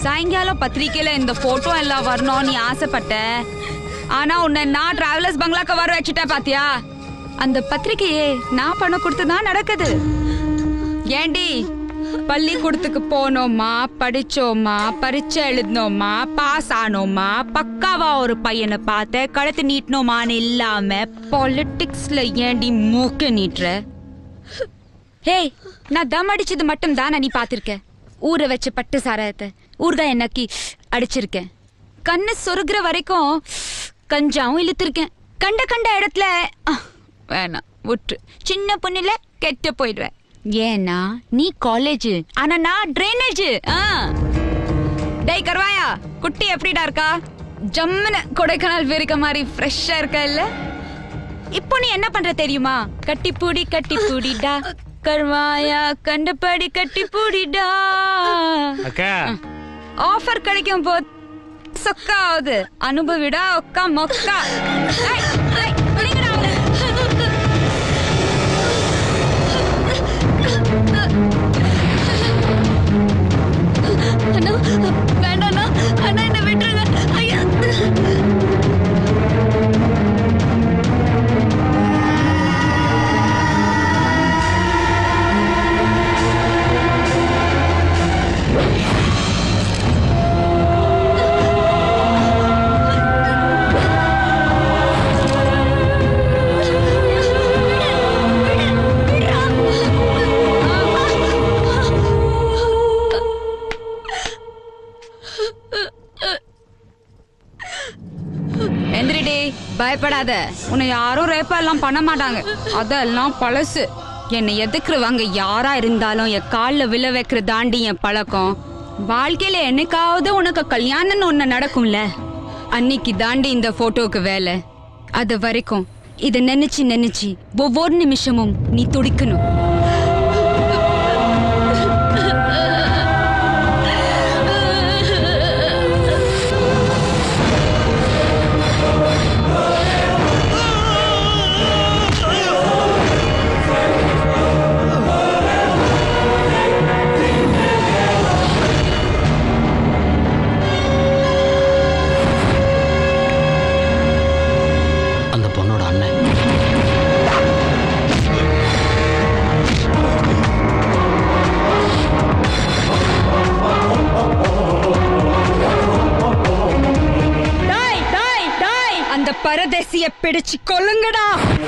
சாயங்காலம் பத்திரிக்கையில இந்த போட்டோ எல்லாம் வரணும் நீ ஆசைப்பட்ட ஆனா உன்னை நான் டிராவலர்ஸ் பங்களாக்கு வர வச்சுட்டேன் பாத்தியா அந்த பத்திரிக்கையே நான் பணம் கொடுத்து தான் நடக்குது ஏண்டி பள்ளிக்கூடத்துக்கு போனோமா படிச்சோமா பரீட்சை எழுதினோமா பாஸ் ஆனோமா பக்காவா ஒரு பையனை பார்த்த கழுத்து நீட்டினோமான்னு இல்லாம பாலிட்டிக்ஸ்ல ஏண்டி மூக்க நீட்டுற ஹேய் நான் தம் அடிச்சது மட்டும் தான் நீ பாத்திருக்க ஊற வச்ச பட்டு சாராயத்தை ஊறுகாய் எண்ணக்கி அடிச்சிருக்கேன் கண்ணு சொருகிற வரைக்கும் கஞ்சாவும் இழுத்திருக்கேன் கண்ட கண்ட இடத்துல அஹ், வேணாம் விட்டு சின்ன பொண்ணுல கெட்டு போயிடுவேன் ஏன்னா நீ காலேஜ் ஆனா நான் ட்ரைனேஜ் டேய் கருவாயா குட்டி எப்படிடா இருக்கா ஜம்முன்னு கொடைக்கானல் வெறிக்க மாதிரி ஃப்ரெஷ்ஷா இருக்கா இல்ல இப்போ நீ என்ன பண்ற தெரியுமா கட்டி பூடி கட்டி பூடிடா கருவாயா கண்டபடி கட்டி பூடிடா அக்கா ஆஃபர் கிடைக்கும் போது சொக்கா ஆகுது அனுபவிடா ஒக்கா மொக்கா ஏய், ஏய், பிடிங்கடா அவனை. அண்ணா வேண்டாண்ணா அண்ணா என்ன விட்டுருங்க ஐயா எந்திரிடி பயப்படாத உன்னை யாரும் ரேப்பா எல்லாம் பண்ண மாட்டாங்க அதெல்லாம் பழசு என்னை எதுக்குறவங்க யாரா இருந்தாலும் என் காலில் விழ வைக்கிற தாண்டி என் பழக்கம் வாழ்க்கையில என்னைக்காவது உனக்கு கல்யாணம்னு ஒண்ணு நடக்கும்ல அன்னைக்கு தாண்டி இந்த போட்டோக்கு வேலை அது வரைக்கும் இதை நினைச்சு நினைச்சு ஒவ்வொரு நிமிஷமும் நீ துடிக்கணும் அந்த பொண்ணோட அண்ணன் டாய் டாய் டாய் அந்த பரதேசிய பிடிச்சு கொல்லுங்கடா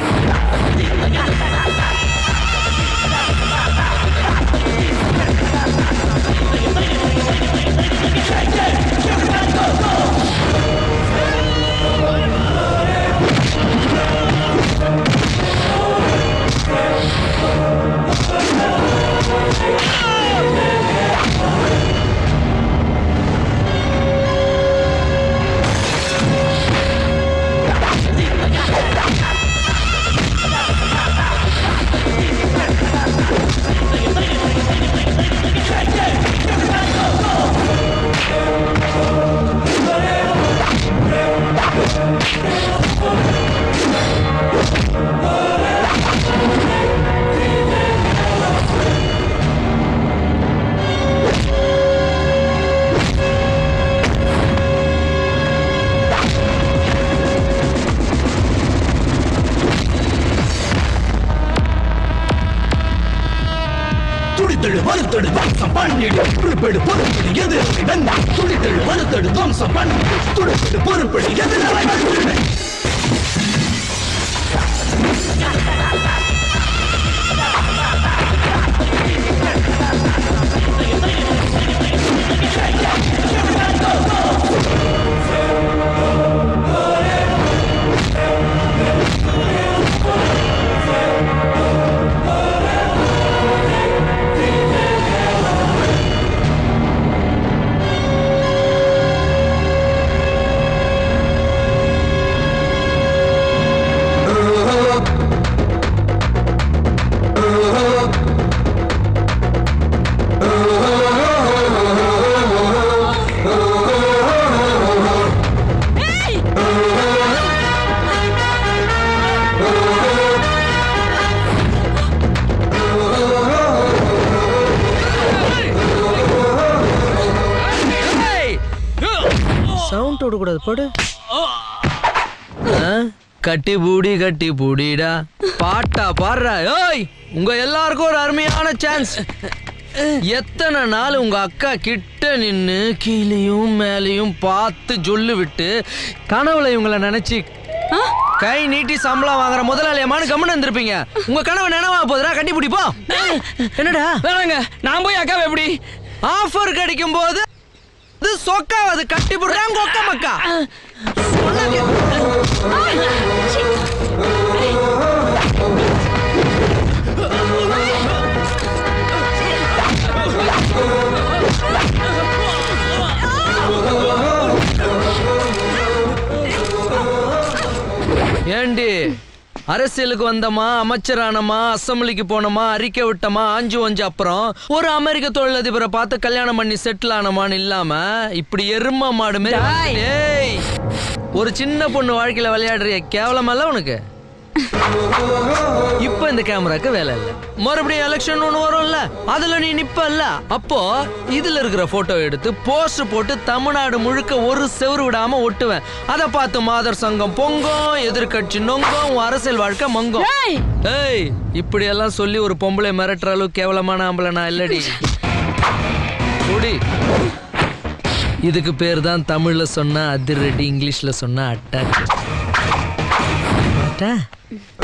துடித்தெழு மறுத்தெடு தம்சம் பண்ணிடு பொறுப்பெடு பொறுப்பெடு எதிர்த்து வெண்ணா துடித்தெழு மறுத்தெடு தம்சம் பண்ணிடு துடிப்பெடு பொறுப்பெடு எதிர்த்து போட்டு விடக்கூடாது போடு ஆ, கட்டி பூடி கட்டி பூடிடா பாட்டா பாடுறா ஓய் உங்க எல்லாருக்கும் ஒரு அருமையான சான்ஸ் எத்தனை நாள் உங்க அக்கா கிட்ட நின்னு கீழேயும் மேலேயும் பார்த்து சொல்லு விட்டு கனவுல இவங்கள நினைச்சு கை நீட்டி சம்பளம் வாங்குற முதலாளியமான கம்மன் இருந்திருப்பீங்க உங்க கனவு நினைவா போதுடா கட்டி பிடிப்போ என்னடா வேணாங்க நான் போய் அக்காவை எப்படி ஆஃபர் கிடைக்கும் போது அது சொக்காவது கட்டி போடுறாங்க ஒக்க மக்கா ஏண்டி அரசியலுக்கு வந்தமா அமைச்சரானமா அசம்பிளிக்கு போனோமா அறிக்கை விட்டமா ஆஞ்சு வஞ்சு அப்புறம் ஒரு அமெரிக்க தொழிலதிபரை பார்த்து கல்யாணம் பண்ணி செட்டில் ஆனமான்னு இல்லாம இப்படி எரும மாடு மாதிரி ஏய் ஒரு சின்ன பொண்ணு வாழ்க்கையில விளையாடுறிய கேவலமல்ல உனக்கு இப்ப இந்த கேமராக்கு வேலை இல்ல மறுபடியும் எலெக்ஷன் ஒண்ணு வரும்ல அதுல நீ நிப்பல்ல அப்போ இதுல இருக்கிற போட்டோ எடுத்து போஸ்ட் போட்டு தமிழ்நாடு முழுக்க ஒரு செவுரு விடாம ஒட்டுவேன் அத பார்த்து மாதர் சங்கம் பொங்கும் எதிர்க்கட்சி நொங்கும் உன் அரசியல் வாழ்க்கை மங்கும் ஏய் இப்படி எல்லாம் சொல்லி ஒரு பொம்பளை மிரட்டுற அளவு கேவலமான ஆம்பளை நான் இல்லடி குடி இதுக்கு பேர் தான் தமிழ்ல சொன்னா அதிரடி இங்கிலீஷ்ல சொன்னா அட்டாச் அட்டா